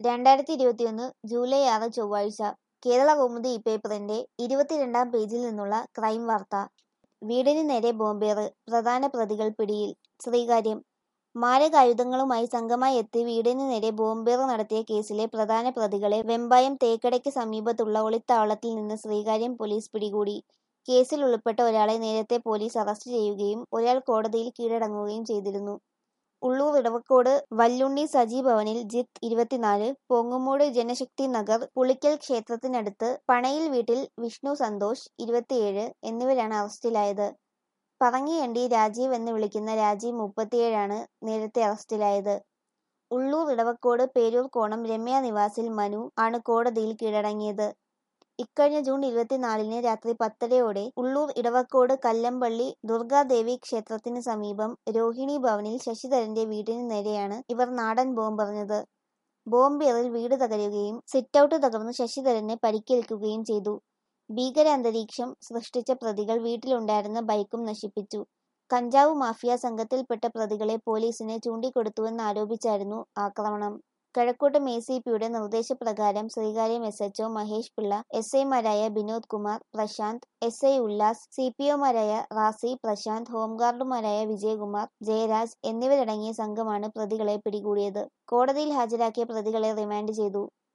രണ്ടായിരത്തി ഇരുപത്തിയൊന്ന് ജൂലൈ ആറ് ചൊവ്വാഴ്ച കേരള കൗമുദി ഈ പേപ്പറിന്റെ ഇരുപത്തിരണ്ടാം പേജിൽ നിന്നുള്ള ക്രൈം വാർത്ത വീടിന് നേരെ ബോംബേറ് പ്രധാന പ്രതികൾ പിടിയിൽ ശ്രീകാര്യം മാരകായുധങ്ങളുമായി സംഘമായി എത്തി വീടിന് നേരെ ബോംബേറ് നടത്തിയ കേസിലെ പ്രധാന പ്രതികളെ വെമ്പായം തേക്കടയ്ക്ക് സമീപത്തുള്ള ഒളിത്താവളത്തിൽ നിന്ന് ശ്രീകാര്യം പോലീസ് പിടികൂടി കേസിൽ ഉൾപ്പെട്ട ഒരാളെ നേരത്തെ പോലീസ് അറസ്റ്റ് ചെയ്യുകയും ഒരാൾ കോടതിയിൽ കീഴടങ്ങുകയും ചെയ്തിരുന്നു ഉള്ളൂർ ഇടവക്കോട് വല്ലുണ്ണി സജി ഭവനിൽ ജിത്ത് ഇരുപത്തിനാല് പൊങ്ങുമൂട് ജനശക്തി നഗർ പുളിക്കൽ ക്ഷേത്രത്തിനടുത്ത് പണയിൽ വീട്ടിൽ വിഷ്ണു സന്തോഷ് ഇരുപത്തിയേഴ് എന്നിവരാണ് അറസ്റ്റിലായത് പറങ്ങിയണ്ടി രാജീവ് എന്ന് വിളിക്കുന്ന രാജീവ് മുപ്പത്തിയേഴാണ് നേരത്തെ അറസ്റ്റിലായത് ഉള്ളൂർ ഇടവക്കോട് പേരൂർ കോണം രമ്യ നിവാസിൽ മനു ആണ് കോടതിയിൽ കീഴടങ്ങിയത് ഇക്കഴിഞ്ഞ ജൂൺ ഇരുപത്തിനാലിന് രാത്രി പത്തരയോടെ ഉള്ളൂർ ഇടവക്കോട് കല്ലമ്പള്ളി ദുർഗാദേവി ക്ഷേത്രത്തിന് സമീപം രോഹിണി ഭവനിൽ ശശിധരന്റെ വീടിന് നേരെയാണ് ഇവർ നാടൻ ബോംബെറിഞ്ഞത് ബോംബേറിൽ വീട് തകരുകയും സിറ്റൌട്ട് തകർന്ന് ശശിധരന് പരിക്കേൽക്കുകയും ചെയ്തു ഭീകരാന്തരീക്ഷം സൃഷ്ടിച്ച പ്രതികൾ വീട്ടിലുണ്ടായിരുന്ന ബൈക്കും നശിപ്പിച്ചു കഞ്ചാവ് മാഫിയ സംഘത്തിൽപ്പെട്ട പ്രതികളെ പോലീസിന് ചൂണ്ടിക്കൊടുത്തുവെന്നാരോപിച്ചായിരുന്നു ആക്രമണം കഴക്കൂട്ടം എ സി പിയുടെ നിർദ്ദേശപ്രകാരം Sreekaryam S HO Mahesh Pillai S ഐമാരായ Vinod Kumar Prashanth S I Ullas C P ഒമാരായ റാസി പ്രശാന്ത് ഹോംഗാർഡുമാരായ വിജയകുമാർ ജയരാജ് എന്നിവരടങ്ങിയ സംഘമാണ് പ്രതികളെ പിടികൂടിയത് കോടതിയിൽ ഹാജരാക്കിയ പ്രതികളെ റിമാൻഡ് ചെയ്തു